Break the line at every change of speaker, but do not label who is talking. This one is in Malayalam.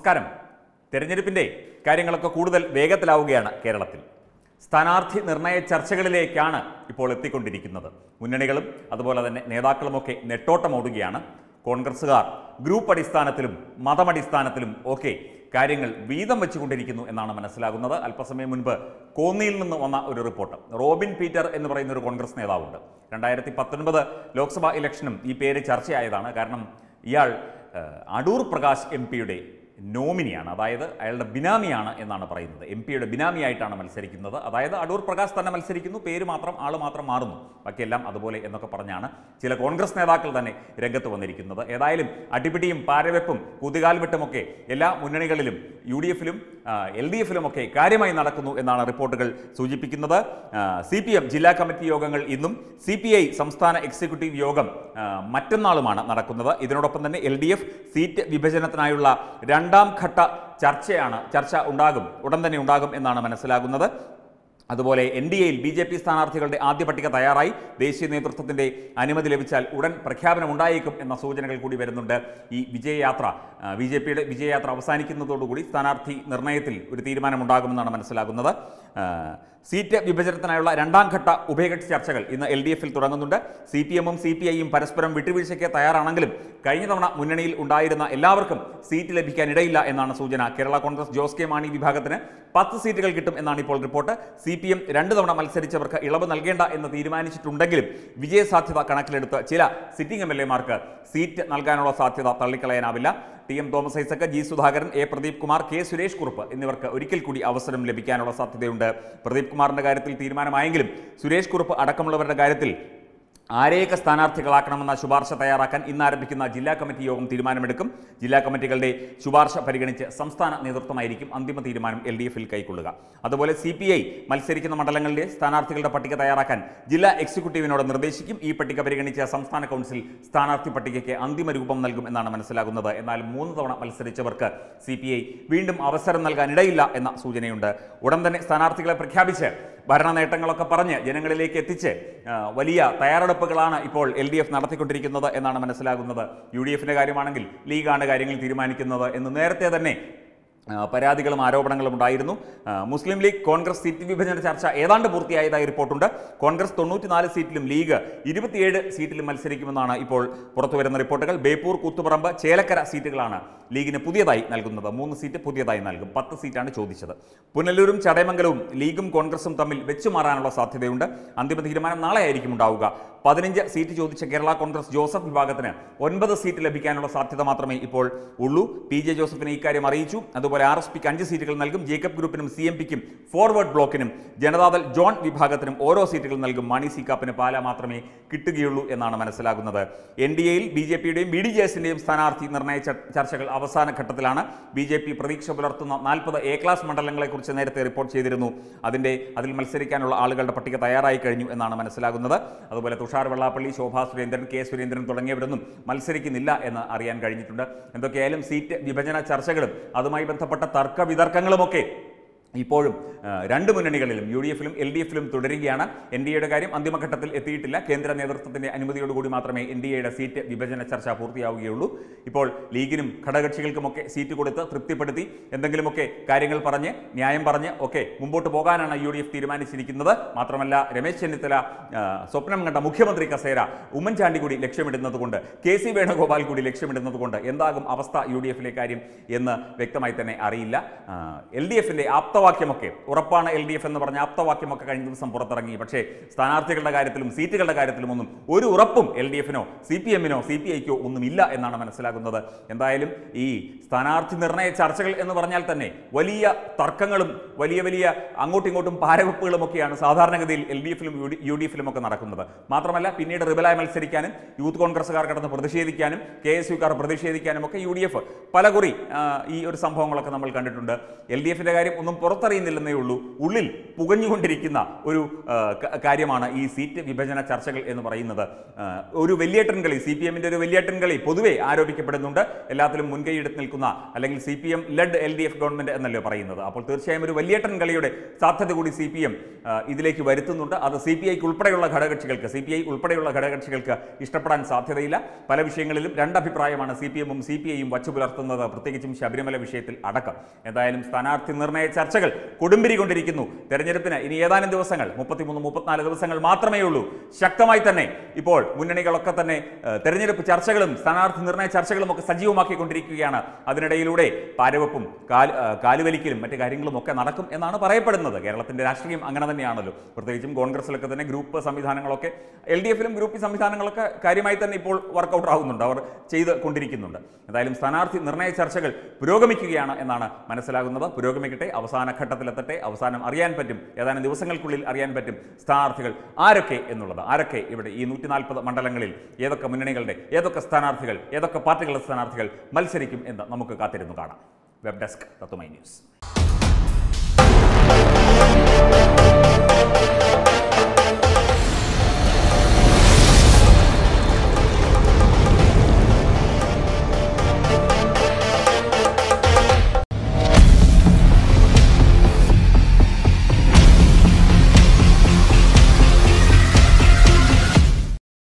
നമസ്കാരം തെരഞ്ഞെടുപ്പിൻ്റെ കാര്യങ്ങളൊക്കെ കൂടുതൽ വേഗത്തിലാവുകയാണ് കേരളത്തിൽ സ്ഥാനാർത്ഥി നിർണയ ചർച്ചകളിലേക്കാണ് ഇപ്പോൾ എത്തിക്കൊണ്ടിരിക്കുന്നത് മുന്നണികളും അതുപോലെ തന്നെ നേതാക്കളുമൊക്കെ നെട്ടോട്ടമോടുകയാണ് കോൺഗ്രസ്സുകാർ ഗ്രൂപ്പ് അടിസ്ഥാനത്തിലും മതമടിസ്ഥാനത്തിലും ഒക്കെ കാര്യങ്ങൾ വീതം വെച്ചുകൊണ്ടിരിക്കുന്നു എന്നാണ് മനസ്സിലാകുന്നത് അല്പസമയം മുൻപ് കോന്നിയിൽ നിന്ന് വന്ന ഒരു റിപ്പോർട്ട് റോബിൻ പീറ്റർ എന്ന് പറയുന്ന ഒരു കോൺഗ്രസ് നേതാവുണ്ട് രണ്ടായിരത്തി പത്തൊൻപത് ലോക്സഭാ ഇലക്ഷനും ഈ പേര് ചർച്ചയായതാണ് കാരണം ഇയാൾ ഏഹ്, അടൂർ പ്രകാശ് എം പിയുടെ നോമിനിയാണ് അതായത് അയാളുടെ ബിനാമിയാണ് എന്നാണ് പറയുന്നത് എം പിയുടെ ബിനാമിയായിട്ടാണ് മത്സരിക്കുന്നത് അതായത് അടൂർ പ്രകാശ് തന്നെ മത്സരിക്കുന്നു പേര് മാത്രം ആൾ മാത്രം മാറുന്നു ബാക്കിയെല്ലാം അതുപോലെ എന്നൊക്കെ പറഞ്ഞാണ് ചില കോൺഗ്രസ് നേതാക്കൾ തന്നെ രംഗത്ത് വന്നിരിക്കുന്നത് ഏതായാലും അടിപിടിയും പാരവെപ്പും കുതികാൽ വെട്ടുമൊക്കെ എല്ലാ മുന്നണികളിലും യു ഡി എഫിലും എൽ ഡി എഫിലും ഒക്കെ കാര്യമായി നടക്കുന്നു എന്നാണ് റിപ്പോർട്ടുകൾ സൂചിപ്പിക്കുന്നത് സി പി എം ജില്ലാ കമ്മിറ്റി യോഗങ്ങൾ ഇന്നും സി പി ഐ സംസ്ഥാന എക്സിക്യൂട്ടീവ് യോഗം ആ, മറ്റന്നാളുമാണ് നടക്കുന്നത് ഇതിനോടൊപ്പം തന്നെ എൽ ഡി എഫ് സീറ്റ് വിഭജനത്തിനായുള്ള രണ്ടാം ഘട്ട ചർച്ചയാണ് ചർച്ച ഉണ്ടാകും ഉടൻ തന്നെ ഉണ്ടാകും എന്നാണ് മനസ്സിലാകുന്നത് അതുപോലെ എൻ ഡി എയിൽ ബി ജെ പി സ്ഥാനാർത്ഥികളുടെ ആദ്യ പട്ടിക തയ്യാറായി ദേശീയ നേതൃത്വത്തിന്റെ അനുമതി ലഭിച്ചാൽ ഉടൻ പ്രഖ്യാപനം ഉണ്ടായേക്കും എന്ന സൂചനകൾ കൂടി വരുന്നുണ്ട് ഈ വിജയയാത്ര ബി ജെ പിയുടെ വിജയയാത്ര അവസാനിക്കുന്നതോടുകൂടി സ്ഥാനാർത്ഥി നിർണയത്തിൽ ഒരു തീരുമാനമുണ്ടാകുമെന്നാണ് മനസ്സിലാകുന്നത് ആ, സീറ്റ് വിഭജനത്തിനായുള്ള രണ്ടാം ഘട്ട ഉഭയകക്ഷി ചർച്ചകൾ ഇന്ന് എൽ ഡി എഫിൽ തുടങ്ങുന്നുണ്ട് സി പി എമ്മും സി പി ഐയും പരസ്പരം വിട്ടുവീഴ്ചയ്ക്ക് തയ്യാറാണെങ്കിലും കഴിഞ്ഞ തവണ മുന്നണിയിൽ ഉണ്ടായിരുന്ന എല്ലാവർക്കും സീറ്റ് ലഭിക്കാൻ ഇടയില്ല എന്നാണ് സൂചന കേരള കോൺഗ്രസ് ജോസ് കെ മാണി വിഭാഗത്തിന് പത്ത് സീറ്റുകൾ കിട്ടും എന്നാണ് ഇപ്പോൾ റിപ്പോർട്ട് സി പി എം രണ്ട് തവണ മത്സരിച്ചവർക്ക് ഇളവ് നൽകേണ്ട എന്ന് തീരുമാനിച്ചിട്ടുണ്ടെങ്കിലും വിജയസാധ്യത കണക്കിലെടുത്ത് ചില സിറ്റിംഗ് എം എൽ എമാർക്ക് സീറ്റ് നൽകാനുള്ള സാധ്യത തള്ളിക്കളയാനാവില്ല T M Thomas Isaac G Sudhakaran A Pradeep Kumar K Suresh Kurup എന്നിവർക്ക് ഒരിക്കൽ കൂടി അവസരം ലഭിക്കാനുള്ള സാധ്യതയുണ്ട് പ്രദീപ് കുമാറിന്റെ കാര്യത്തിൽ തീരുമാനമായെങ്കിലും സുരേഷ് കുറുപ്പ് അടക്കമുള്ളവരുടെ കാര്യത്തിൽ ആരെയൊക്കെ സ്ഥാനാർത്ഥികളാക്കണമെന്ന ശുപാർശ തയ്യാറാക്കാൻ ഇന്ന് ആരംഭിക്കുന്ന ജില്ലാ കമ്മിറ്റി യോഗം തീരുമാനമെടുക്കും ജില്ലാ കമ്മിറ്റികളുടെ ശുപാർശ പരിഗണിച്ച് സംസ്ഥാന നേതൃത്വമായിരിക്കും അന്തിമ തീരുമാനം എൽ ഡി എഫിൽ കൈക്കൊള്ളുക അതുപോലെ സി പി ഐ മത്സരിക്കുന്ന മണ്ഡലങ്ങളിലെ സ്ഥാനാർത്ഥികളുടെ പട്ടിക തയ്യാറാക്കാൻ ജില്ലാ എക്സിക്യൂട്ടീവിനോട് നിർദ്ദേശിക്കും ഈ പട്ടിക പരിഗണിച്ച സംസ്ഥാന കൗൺസിൽ സ്ഥാനാർത്ഥി പട്ടികയ്ക്ക് അന്തിമ രൂപം നൽകും എന്നാണ് മനസ്സിലാകുന്നത് എന്നാൽ മൂന്ന് തവണ മത്സരിച്ചവർക്ക് സി പി ഐ വീണ്ടും അവസരം നൽകാൻ ഇടയില്ല എന്ന സൂചനയുണ്ട് ഉടൻ തന്നെ സ്ഥാനാർത്ഥികളെ പ്രഖ്യാപിച്ച് ഭരണ നേട്ടങ്ങളൊക്കെ പറഞ്ഞ് ജനങ്ങളിലേക്ക് എത്തിച്ച് ആ, വലിയ തയ്യാറെടുപ്പുകളാണ് ഇപ്പോൾ എൽ ഡി എഫ് നടത്തിക്കൊണ്ടിരിക്കുന്നത് എന്നാണ് മനസ്സിലാകുന്നത് യു ഡി എഫിൻ്റെ കാര്യമാണെങ്കിൽ ലീഗാണ് കാര്യങ്ങൾ തീരുമാനിക്കുന്നത് എന്ന് നേരത്തെ തന്നെ ആ, പരാതികളും ആരോപണങ്ങളും ഉണ്ടായിരുന്നു ആ, മുസ്ലിം ലീഗ് കോൺഗ്രസ് സീറ്റ് വിഭജന ചർച്ച ഏതാണ്ട് പൂർത്തിയായതായി റിപ്പോർട്ടുണ്ട് കോൺഗ്രസ് തൊണ്ണൂറ്റിനാല് സീറ്റിലും ലീഗ് ഇരുപത്തിയേഴ് സീറ്റിലും മത്സരിക്കുമെന്നാണ് ഇപ്പോൾ പുറത്തുവരുന്ന റിപ്പോർട്ടുകൾ ബേപ്പൂർ കൂത്തുപറമ്പ് ചേലക്കര സീറ്റുകളാണ് ലീഗിന് പുതിയതായി നൽകുന്നത് മൂന്ന് സീറ്റ് പുതിയതായി നൽകും പത്ത് സീറ്റാണ് ചോദിച്ചത് പുനലൂരും ചടയമംഗലവും ലീഗും കോൺഗ്രസും തമ്മിൽ വെച്ചുമാറാനുള്ള സാധ്യതയുണ്ട് അന്തിമ തീരുമാനം നാളെ ആയിരിക്കും ഉണ്ടാവുക പതിനഞ്ച് സീറ്റ് ചോദിച്ച കേരള കോൺഗ്രസ് ജോസഫ് വിഭാഗത്തിന് ഒൻപത് സീറ്റ് ലഭിക്കാനുള്ള സാധ്യത മാത്രമേ ഇപ്പോൾ ഉള്ളൂ പി ജെ ജോസഫിനെ ഇക്കാര്യം അറിയിച്ചു അതുപോലെ ആർ എസ് പിക്ക് അഞ്ച് സീറ്റുകൾ നൽകും ജേക്കബ് ഗ്രൂപ്പിനും സി എം പിക്കും ഫോർവേഡ് ബ്ലോക്കിനും ജനതാദൾ ജോൺ വിഭാഗത്തിനും ഓരോ സീറ്റുകൾ നൽകും മണി സി കാപ്പിന് പാല മാത്രമേ കിട്ടുകയുള്ളൂ എന്നാണ് മനസ്സിലാകുന്നത് എൻ ഡി എയിൽ ബി ജെ പിയുടെയും ബി ഡി ജെ എസിന്റെയും സ്ഥാനാർത്ഥി നിർണയ ച- ചർച്ചകൾ അവസാന ഘട്ടത്തിലാണ് ബി ജെ പി പ്രതീക്ഷ പുലർത്തുന്ന നാൽപ്പത് എ ക്ലാസ് മണ്ഡലങ്ങളെക്കുറിച്ച് നേരത്തെ റിപ്പോർട്ട് ചെയ്തിരുന്നു അതിന്റെ അതിൽ മത്സരിക്കാനുള്ള ആളുകളുടെ പട്ടിക തയ്യാറായി കഴിഞ്ഞു എന്നാണ് മനസ്സിലാകുന്നത് അതുപോലെ തുഷാർ വെള്ളാപ്പള്ളി ശോഭാ സുരേന്ദ്രൻ കെ സുരേന്ദ്രൻ തുടങ്ങിയവരൊന്നും മത്സരിക്കുന്നില്ല എന്ന് അറിയാൻ കഴിഞ്ഞിട്ടുണ്ട് എന്തൊക്കെയായാലും സീറ്റ് വിഭജന ചർച്ചകളും അതുമായി ബന്ധപ്പെട്ട തർക്ക വിതർക്കങ്ങളുമൊക്കെ ഇപ്പോഴും ആ, രണ്ട് മുന്നണികളിലും യു ഡി എഫിലും എൽ ഡി എഫിലും തുടരുകയാണ് എൻ ഡി എയുടെ കാര്യം അന്തിമഘട്ടത്തിൽ എത്തിയിട്ടില്ല കേന്ദ്ര നേതൃത്വത്തിന്റെ അനുമതിയോടുകൂടി മാത്രമേ എൻ ഡി എയുടെ സീറ്റ് വിഭജന ചർച്ച പൂർത്തിയാവുകയുള്ളൂ ഇപ്പോൾ ലീഗിനും ഘടകകക്ഷികൾക്കുമൊക്കെ സീറ്റ് കൊടുത്ത് തൃപ്തിപ്പെടുത്തി എന്തെങ്കിലുമൊക്കെ കാര്യങ്ങൾ പറഞ്ഞ് ന്യായം പറഞ്ഞ് ഒക്കെ മുമ്പോട്ട് പോകാനാണ് യു ഡി എഫ് തീരുമാനിച്ചിരിക്കുന്നത് മാത്രമല്ല രമേശ് ചെന്നിത്തല ആ, സ്വപ്നം കണ്ട മുഖ്യമന്ത്രി കസേര ഉമ്മൻചാണ്ടി കൂടി ലക്ഷ്യമിടുന്നത് കൊണ്ട് കെ സി വേണുഗോപാൽ കൂടി ലക്ഷ്യമിടുന്നത് കൊണ്ട് എന്താകും അവസ്ഥ യു ഡി എഫിലെ കാര്യം എന്ന് വ്യക്തമായി തന്നെ അറിയില്ല എൽ ഡി എഫിന്റെ ആപ്തവാക്യമൊക്കെ ഉറപ്പാണ് എൽ ഡി എഫ് എന്ന് പറഞ്ഞ ആപ്തവാക്യമൊക്കെ കഴിഞ്ഞ ദിവസം പുറത്തിറങ്ങി പക്ഷേ സ്ഥാനാർത്ഥികളുടെ കാര്യത്തിലും സീറ്റുകളുടെ കാര്യത്തിലും ഒന്നും ഒരു ഉറപ്പും എൽ ഡി എഫിനോ സി പി എമ്മിനോ സി പി ഐക്കോ ഒന്നുമില്ല എന്നാണ് മനസ്സിലാകുന്നത് എന്തായാലും ഈ സ്ഥാനാർത്ഥി നിർണയ ചർച്ചകൾ എന്ന് പറഞ്ഞാൽ തന്നെ വലിയ തർക്കങ്ങളും വലിയ വലിയ അങ്ങോട്ടും ഇങ്ങോട്ടും പാരവെപ്പുകളും ഒക്കെയാണ് സാധാരണഗതിയിൽ എൽ ഡി എഫിലും യു ഡി എഫിലും ഒക്കെ നടക്കുന്നത് മാത്രമല്ല പിന്നീട് റിബലായി മത്സരിക്കാനും യൂത്ത് കോൺഗ്രസ്സുകാർ കടന്ന് പ്രതിഷേധിക്കാനും കെ എസ് യുക്കാർ പ്രതിഷേധിക്കാനും ഒക്കെ യു ഡി എഫ് പലകുറി ആ, ഈ ഒരു സംഭവങ്ങളൊക്കെ നമ്മൾ കണ്ടിട്ടുണ്ട് എൽ ഡി എഫിന്റെ കാര്യം ഒന്നും പുറത്തറിയുന്നില്ലെന്നേ ഉള്ളൂ ഉള്ളൂ ഉള്ളിൽ പുകഞ്ഞുകൊണ്ടിരിക്കുന്ന ഒരു ആ, ക- കാര്യമാണ് ഈ സീറ്റ് വിഭജന ചർച്ചകൾ എന്ന് പറയുന്നത് ആ, ഒരു വലിയേട്ടൻ കളി സി പി എമ്മിൻ്റെ ഒരു വലിയേട്ടൻ കളി പൊതുവെ ആരോപിക്കപ്പെടുന്നുണ്ട് എല്ലാത്തിലും മുൻകൈയെടുത്ത് നിൽക്കുന്ന അല്ലെങ്കിൽ C P M led L D F government എന്നല്ലേ പറയുന്നത് അപ്പോൾ തീർച്ചയായും ഒരു വലിയേട്ടൻ കളിയുടെ സാധ്യത കൂടി സി പി എം ഇതിലേക്ക് വരുത്തുന്നുണ്ട് അത് സി പി ഐക്ക് ഉൾപ്പെടെയുള്ള ഘടകകക്ഷികൾക്ക് സി പി ഐ ഉൾപ്പെടെയുള്ള ഘടകകക്ഷികൾക്ക് ഇഷ്ടപ്പെടാൻ സാധ്യതയില്ല പല വിഷയങ്ങളിലും രണ്ടഭിപ്രായമാണ് സി പി എമ്മും സി പി ഐയും വച്ചു പുലർത്തുന്നത് പ്രത്യേകിച്ചും ശബരിമല വിഷയത്തിൽ അടക്കം എന്തായാലും സ്ഥാനാർത്ഥി നിർണയ ചർച്ചകൾ കൊടുമ്പിരി കൊണ്ടിരിക്കുന്നു തെരഞ്ഞെടുപ്പിന് ഇനി ഏതാനും ദിവസങ്ങൾ മുപ്പത്തിമൂന്ന് മുപ്പത്തിനാല് ദിവസങ്ങൾ മാത്രമേ ഉള്ളൂ ശക്തമായി തന്നെ ഇപ്പോൾ മുന്നണികളൊക്കെ തന്നെ ഏഹ്, തെരഞ്ഞെടുപ്പ് ചർച്ചകളും സ്ഥാനാർത്ഥി നിർണയ ചർച്ചകളും ഒക്കെ സജീവമാക്കിക്കൊണ്ടിരിക്കുകയാണ് അതിനിടയിലൂടെ പാരവെപ്പും കാൽ ഏഹ്, കാലുവലിക്കലും മറ്റു കാര്യങ്ങളും ഒക്കെ നടക്കും എന്നാണ് പറയപ്പെടുന്നത് കേരളത്തിന്റെ രാഷ്ട്രീയം അങ്ങനെ തന്നെയാണല്ലോ പ്രത്യേകിച്ചും കോൺഗ്രസിലൊക്കെ തന്നെ ഗ്രൂപ്പ് സംവിധാനങ്ങളൊക്കെ എൽ ഡി എഫിലും ഗ്രൂപ്പ് സംവിധാനങ്ങളൊക്കെ കാര്യമായി തന്നെ ഇപ്പോൾ വർക്കൗട്ട് ആവുന്നുണ്ട് അവർ ചെയ്ത് കൊണ്ടിരിക്കുന്നുണ്ട് എന്തായാലും സ്ഥാനാർത്ഥി നിർണയ ചർച്ചകൾ പുരോഗമിക്കുകയാണ് എന്നാണ് മനസ്സിലാകുന്നത് പുരോഗമിക്കട്ടെ അവസാന ഘട്ടത്തിലെത്തട്ടെ അവസാനം അറിയാൻ പറ്റും ഏതാനും ദിവസങ്ങൾക്കുള്ളിൽ അറിയാൻ പറ്റും സ്ഥാനാർത്ഥികൾ ആരൊക്കെ എന്നുള്ളത് ആരൊക്കെ ഇവിടെ ഈ നൂറ്റി നാൽപ്പത് മണ്ഡലങ്ങളിൽ ഏതൊക്കെ മുന്നണികളുടെ ഏതൊക്കെ സ്ഥാനാർത്ഥികൾ ഏതൊക്കെ പാർട്ടികളുടെ സ്ഥാനാർത്ഥികൾ മത്സരിക്കും എന്ന് നമുക്ക് കാത്തിരുന്നു കാണാം വെബ് ഡെസ്ക് തത്വമൈ ന്യൂസ്